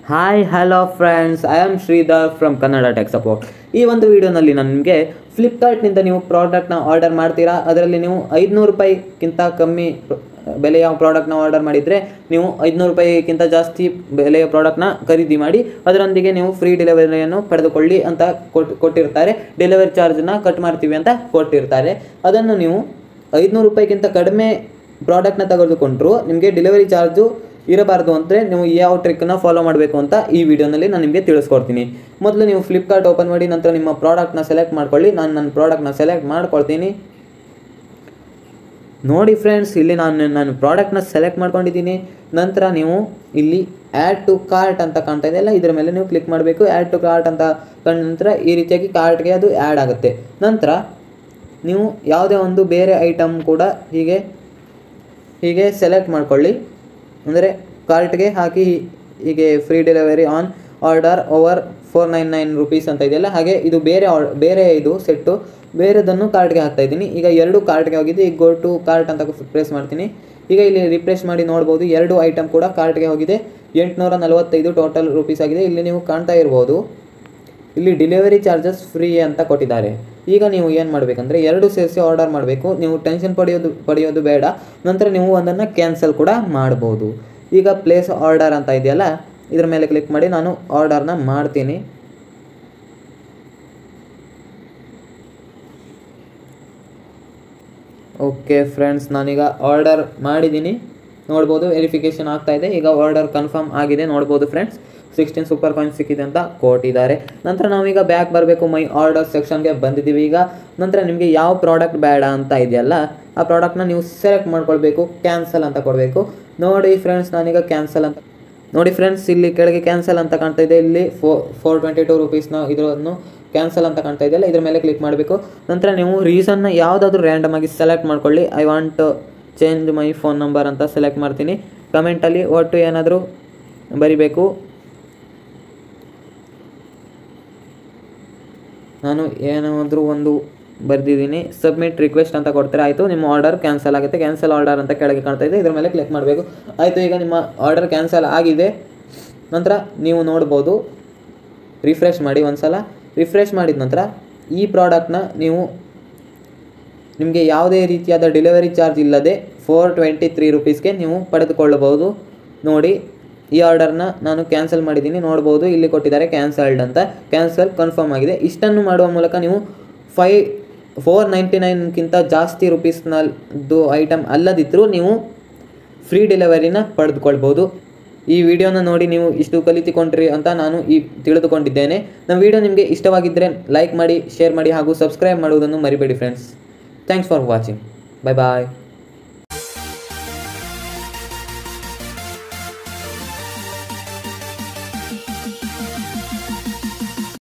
hi hello friends I am Sridhar from Kannada tech support ಈ ಒಂದು ವಿಡಿಯೋನಲ್ಲಿ ನಾನು ನಿಮಗೆ ಫ್ಲಿಪ್ಕಾರ್ಟ್ನಿಂದ ನೀವು ಪ್ರಾಡಕ್ಟ್ನ ಆರ್ಡರ್ ಮಾಡ್ತೀರಾ ಅದರಲ್ಲಿ ನೀವು ಐದುನೂರು ರೂಪಾಯಿಗಿಂತ ಕಮ್ಮಿ ಬೆಲೆಯ ಪ್ರಾಡಕ್ಟ್ನ ಆರ್ಡರ್ ಮಾಡಿದರೆ ನೀವು ಐದುನೂರು ರೂಪಾಯಿಗಿಂತ ಜಾಸ್ತಿ ಬೆಲೆಯ ಪ್ರಾಡಕ್ಟ್ನ ಖರೀದಿ ಮಾಡಿ ಅದರೊಂದಿಗೆ ನೀವು ಫ್ರೀ ಡೆಲಿವರಿಯನ್ನು ಪಡೆದುಕೊಳ್ಳಿ ಅಂತ ಕೊಟ್ಟು ಕೊಟ್ಟಿರ್ತಾರೆ ಡೆಲಿವರಿ ಚಾರ್ಜನ್ನ ಕಟ್ ಮಾಡ್ತೀವಿ ಅಂತ ಕೊಟ್ಟಿರ್ತಾರೆ ಅದನ್ನು ನೀವು ಐದುನೂರು ರೂಪಾಯಿಗಿಂತ ಕಡಿಮೆ ಪ್ರಾಡಕ್ಟ್ನ ತೆಗೆದುಕೊಂಡ್ರು ನಿಮಗೆ ಡೆಲಿವರಿ ಚಾರ್ಜು ಇರಬಾರ್ದು ಅಂದರೆ ನೀವು ಯಾವ ಟ್ರಿಕ್ನ ಫಾಲೋ ಮಾಡಬೇಕು ಅಂತ ಈ ವಿಡಿಯೋನಲ್ಲಿ ನಾನು ನಿಮಗೆ ತಿಳಿಸ್ಕೊಡ್ತೀನಿ ಮೊದಲು ನೀವು ಫ್ಲಿಪ್ಕಾರ್ಟ್ ಓಪನ್ ಮಾಡಿ ನಂತರ ನಿಮ್ಮ ಪ್ರಾಡಕ್ಟ್ನ ಸೆಲೆಕ್ಟ್ ಮಾಡ್ಕೊಳ್ಳಿ ನಾನು ನನ್ನ ಪ್ರಾಡಕ್ಟ್ನ ಸೆಲೆಕ್ಟ್ ಮಾಡ್ಕೊಳ್ತೀನಿ ನೋಡಿ ಫ್ರೆಂಡ್ಸ್ ಇಲ್ಲಿ ನಾನು ನಾನು ಪ್ರಾಡಕ್ಟ್ನ ಸೆಲೆಕ್ಟ್ ಮಾಡ್ಕೊಂಡಿದ್ದೀನಿ ನಂತರ ನೀವು ಇಲ್ಲಿ ಆ್ಯಡ್ ಟು ಕಾರ್ಟ್ ಅಂತ ಕಾಣ್ತಾ ಇದೆಯಲ್ಲ ಇದರ ಮೇಲೆ ನೀವು ಕ್ಲಿಕ್ ಮಾಡಬೇಕು ಆ್ಯಡ್ ಟು ಕಾರ್ಟ್ ಅಂತ ಕಂಡ ನಂತರ ಈ ರೀತಿಯಾಗಿ ಕಾರ್ಟ್ಗೆ ಅದು ಆ್ಯಡ್ ಆಗುತ್ತೆ ನಂತರ ನೀವು ಯಾವುದೇ ಒಂದು ಬೇರೆ ಐಟಮ್ ಕೂಡ ಹೀಗೆ ಹೀಗೆ ಸೆಲೆಕ್ಟ್ ಮಾಡ್ಕೊಳ್ಳಿ ಅಂದರೆ ಕಾರ್ಟ್ಗೆ ಹಾಕಿ ಹೀಗೆ free delivery on order over four nine nine rupees ಅಂತ ಇದೆಯಲ್ಲ ಹಾಗೆ ಇದು ಬೇರೆ ಆರ್ ಬೇರೆ ಇದು ಸೆಟ್ಟು ಬೇರೆದನ್ನು ಕಾರ್ಟ್ಗೆ ಹಾಕ್ತಾ ಇದ್ದೀನಿ ಈಗ ಎರಡು ಕಾರ್ಟ್ಗೆ ಹೋಗಿದೆ ಈಗ ಗೋ ಟು ಕಾರ್ಟ್ ಅಂತ ಪ್ರೆಸ್ ಮಾಡ್ತೀನಿ ಈಗ ಇಲ್ಲಿ ರಿಪ್ರೆಸ್ ಮಾಡಿ ನೋಡ್ಬೋದು ಎರಡು ಐಟಮ್ ಕೂಡ ಕಾರ್ಟ್ಗೆ ಹೋಗಿದೆ ಎಂಟುನೂರ ನಲವತ್ತೈದು ಟೋಟಲ್ ರುಪೀಸ್ ಆಗಿದೆ ಇಲ್ಲಿ ನೀವು ಕಾಣ್ತಾ ಇರ್ಬೋದು ಇಲ್ಲಿ ಡೆಲಿವರಿ ಚಾರ್ಜಸ್ ಫ್ರೀ ಅಂತ ಕೊಟ್ಟಿದ್ದಾರೆ ಈಗ ನೀವು ಏನು ಮಾಡಬೇಕಂದ್ರೆ ಎರಡು ಸೇರಿಸಿ ಆರ್ಡರ್ ಮಾಡಬೇಕು ನೀವು ಟೆನ್ಷನ್ ಪಡೆಯೋದು ಪಡೆಯೋದು ಬೇಡ ನಂತರ ನೀವು ಒಂದನ್ನು ಕ್ಯಾನ್ಸಲ್ ಕೂಡ ಮಾಡ್ಬೋದು ಈಗ ಪ್ಲೇಸ್ ಆರ್ಡರ್ ಅಂತ ಇದೆಯಲ್ಲ ಇದ್ರ ಮೇಲೆ ಕ್ಲಿಕ್ ಮಾಡಿ ನಾನು ಆರ್ಡರ್ನ ಮಾಡ್ತೀನಿ ಓಕೆ ಫ್ರೆಂಡ್ಸ್ ನಾನೀಗ ಆರ್ಡರ್ ಮಾಡಿದ್ದೀನಿ ನೋಡ್ಬೋದು ವೆರಿಫಿಕೇಷನ್ ಆಗ್ತಾ ಇದೆ ಈಗ ಆರ್ಡರ್ ಕನ್ಫರ್ಮ್ ಆಗಿದೆ ನೋಡ್ಬೋದು ಫ್ರೆಂಡ್ಸ್ ಸಿಕ್ಸ್ಟೀನ್ ಸೂಪರ್ ಕಾಯಿನ್ಸ್ ಸಿಕ್ಕಿದೆ ಅಂತ ಕೊಟ್ಟಿದ್ದಾರೆ ನಂತರ ನಾವೀಗ ಬ್ಯಾಕ್ ಬರಬೇಕು ಮೈ ಆರ್ಡರ್ ಸೆಕ್ಷನ್ಗೆ ಬಂದಿದ್ದೀವಿ ಈಗ ನಂತರ ನಿಮಗೆ ಯಾವ ಪ್ರಾಡಕ್ಟ್ ಬೇಡ ಅಂತ ಇದೆಯಲ್ಲ ಆ ಪ್ರಾಡಕ್ಟ್ನ ನೀವು ಸೆಲೆಕ್ಟ್ ಮಾಡ್ಕೊಳ್ಬೇಕು ಕ್ಯಾನ್ಸಲ್ ಅಂತ ಕೊಡಬೇಕು ನೋಡಿ ಫ್ರೆಂಡ್ಸ್ ನಾನೀಗ ಕ್ಯಾನ್ಸಲ್ ಅಂತ ನೋಡಿ ಫ್ರೆಂಡ್ಸ್ ಇಲ್ಲಿ ಕೆಳಗೆ ಕ್ಯಾನ್ಸಲ್ ಅಂತ ಕಾಣ್ತಾ ಇದೆ ಇಲ್ಲಿ ಫೋ ಫೋರ್ ಟ್ವೆಂಟಿ ಟು ರುಪೀಸ್ನ ಇದನ್ನು ಕ್ಯಾನ್ಸಲ್ ಅಂತ ಕಾಣ್ತಾ ಇದೆಯಲ್ಲ ಇದ್ರ ಮೇಲೆ ಕ್ಲಿಕ್ ಮಾಡಬೇಕು ನಂತರ ನೀವು ರೀಸನ್ನ ಯಾವುದಾದ್ರೂ ರ್ಯಾಂಡಮ್ ಆಗಿ ಸೆಲೆಕ್ಟ್ ಮಾಡ್ಕೊಳ್ಳಿ I want change my phone number ಅಂತ ಸೆಲೆಕ್ಟ್ ಮಾಡ್ತೀನಿ ಕಮೆಂಟಲ್ಲಿ ಒಟ್ಟು ಏನಾದರೂ ಬರಿಬೇಕು ನಾನು ಏನಾದರೂ ಒಂದು ಬರೆದಿದ್ದೀನಿ ಸಬ್ಮಿಟ್ ರಿಕ್ವೆಸ್ಟ್ ಅಂತ ಕೊಡ್ತಾರೆ ಆಯಿತು ನಿಮ್ಮ ಆರ್ಡರ್ ಕ್ಯಾನ್ಸಲ್ ಆಗುತ್ತೆ ಕ್ಯಾನ್ಸಲ್ ಆರ್ಡರ್ ಅಂತ ಕೆಳಗೆ ಕಾಣ್ತಾ ಇದೆ ಇದ್ರ ಮೇಲೆ ಕ್ಲಿಕ್ ಮಾಡಬೇಕು ಆಯಿತು ಈಗ ನಿಮ್ಮ ಆರ್ಡರ್ ಕ್ಯಾನ್ಸಲ್ ಆಗಿದೆ ನಂತರ ನೀವು ನೋಡ್ಬೋದು ರಿಫ್ರೆಶ್ ಮಾಡಿ ಒಂದು ಸಲ ರಿಫ್ರೆಶ್ ಮಾಡಿದ ನಂತರ ಈ ಪ್ರಾಡಕ್ಟ್ನ ನೀವು ನಿಮಗೆ ಯಾವುದೇ ರೀತಿಯಾದ ಡೆಲಿವರಿ ಚಾರ್ಜ್ ಇಲ್ಲದೆ ಫೋರ್ ಟ್ವೆಂಟಿ ತ್ರೀ ರುಪೀಸ್ಗೆ ನೀವು ಪಡೆದುಕೊಳ್ಳಬಹುದು ನೋಡಿ ಈ ಆರ್ಡರ್ನ ನಾನು ಕ್ಯಾನ್ಸಲ್ ಮಾಡಿದ್ದೀನಿ ನೋಡ್ಬೋದು ಇಲ್ಲಿ ಕೊಟ್ಟಿದ್ದಾರೆ ಕ್ಯಾನ್ಸಲ್ಡ್ ಅಂತ ಕ್ಯಾನ್ಸಲ್ ಕನ್ಫರ್ಮ್ ಆಗಿದೆ ಇಷ್ಟನ್ನು ಮಾಡುವ ಮೂಲಕ ನೀವು ಫೈ ಫೋರ್ ನೈಂಟಿ ನೈನ್ಗಿಂತ ಜಾಸ್ತಿ ರುಪೀಸ್ನದ್ದು ಐಟಮ್ ಅಲ್ಲದಿದ್ದರೂ ನೀವು ಫ್ರೀ ಡೆಲಿವರಿನ ಪಡೆದುಕೊಳ್ಬೋದು ಈ ವಿಡಿಯೋನ ನೋಡಿ ನೀವು ಇಷ್ಟು ಕಲಿತುಕೊಂಡ್ರಿ ಅಂತ ನಾನು ಈ ತಿಳಿದುಕೊಂಡಿದ್ದೇನೆ ನಮ್ಮ ವಿಡಿಯೋ ನಿಮಗೆ ಇಷ್ಟವಾಗಿದ್ದರೆ ಲೈಕ್ ಮಾಡಿ ಶೇರ್ ಮಾಡಿ ಹಾಗೂ ಸಬ್ಸ್ಕ್ರೈಬ್ ಮಾಡುವುದನ್ನು ಮರಿಬೇಡಿ friends thanks for watching bye bye